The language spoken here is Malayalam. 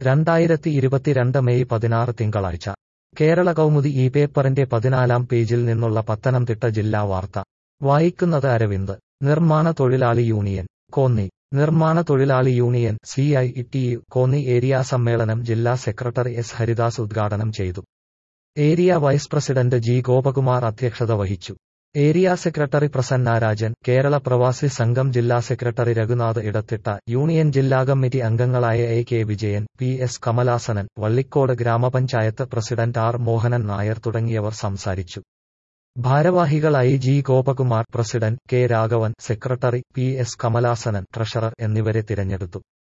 രണ്ടായിരത്തി ഇരുപത്തിരണ്ട് മെയ് പതിനാറ് തിങ്കളാഴ്ച കേരള കൗമുദി ഈ പേപ്പറിന്റെ പതിനാലാം പേജിൽ നിന്നുള്ള പത്തനംതിട്ട ജില്ലാ വാർത്ത വായിക്കുന്നത് അരവിന്ദ് നിർമ്മാണ തൊഴിലാളി യൂണിയൻ കോന്നി നിർമ്മാണ തൊഴിലാളി union C I T U Konni area സമ്മേളനം ജില്ലാ സെക്രട്ടറി എസ് ഹരിദാസ് ഉദ്ഘാടനം ചെയ്തു area vice president G Gopakumar അധ്യക്ഷത വഹിച്ചു ഏരിയ സെക്രട്ടറി പ്രസന്ന രാജൻ കേരള പ്രവാസി സംഘം ജില്ലാ സെക്രട്ടറി രഘുനാഥ് ഇടത്തിട്ട യൂണിയൻ ജില്ലാ കമ്മിറ്റി അംഗങ്ങളായ A K Vijayan P S Kamalasanan Vallikode ഗ്രാമപഞ്ചായത്ത് പ്രസിഡന്റ് ആർ മോഹനൻ നായർ തുടങ്ങിയവർ സംസാരിച്ചു ഭാരവാഹികളായി G Gopakumar president K Raghavan secretary P S Kamalasanan treasurer എന്നിവരെ തിരഞ്ഞെടുത്തു